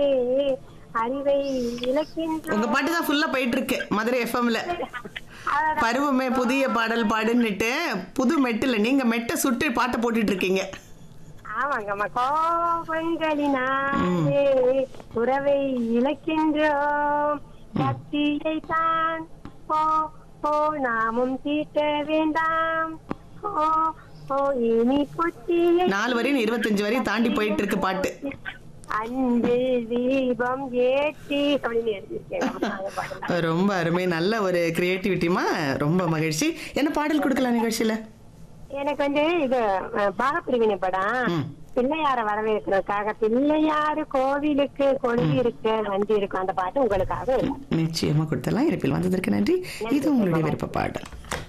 அறிவை இலக்கின்ற உங்க பாட்டு தான் ஃபுல்லா போயிட்டு இருக்கு மதுரை எஃப்எம்ல பருவமே புதிய பாடல் பாடுன்னுட்டு புது மெட்டுல நீங்க மெட்டை சுட்டு பாட்டை போட்டுட்டு இருக்கீங்க ஆமாங்கம்மா கோபங்களினாலே உறவை இழக்கின்றோம் சக்தியை தான் போ போ நாமும் தீட்ட வேண்டாம் ஓ ஓ இனி புத்தியை நாலு வரையும் இருபத்தஞ்சு வரையும் தாண்டி போயிட்டு இருக்கு பாட்டு அன்பு தீபம் ஏற்றி அப்படின்னு எழுதியிருக்கேன் அந்த பாட்டுல. ரொம்ப அருமை நல்ல ஒரு கிரியேட்டிவிட்டிமா ரொம்ப மகிழ்ச்சி என்ன பாடல் கொடுக்கலாம் நிகழ்ச்சியில எனக்கு வந்து இது அஹ், பாகப்பிரிவினை படம் ம். பிள்ளையார வரவேற்கிறதுக்காக பிள்ளையாரு கோவிலுக்கு கொண்டு இருக்க வண்டி இருக்கும் அந்த பாட்டு உங்களுக்காக நிச்சயமா கொடுத்தலாம் இருப்பில் வந்ததற்கு நன்றி இது உங்களுடைய விருப்ப பாடல்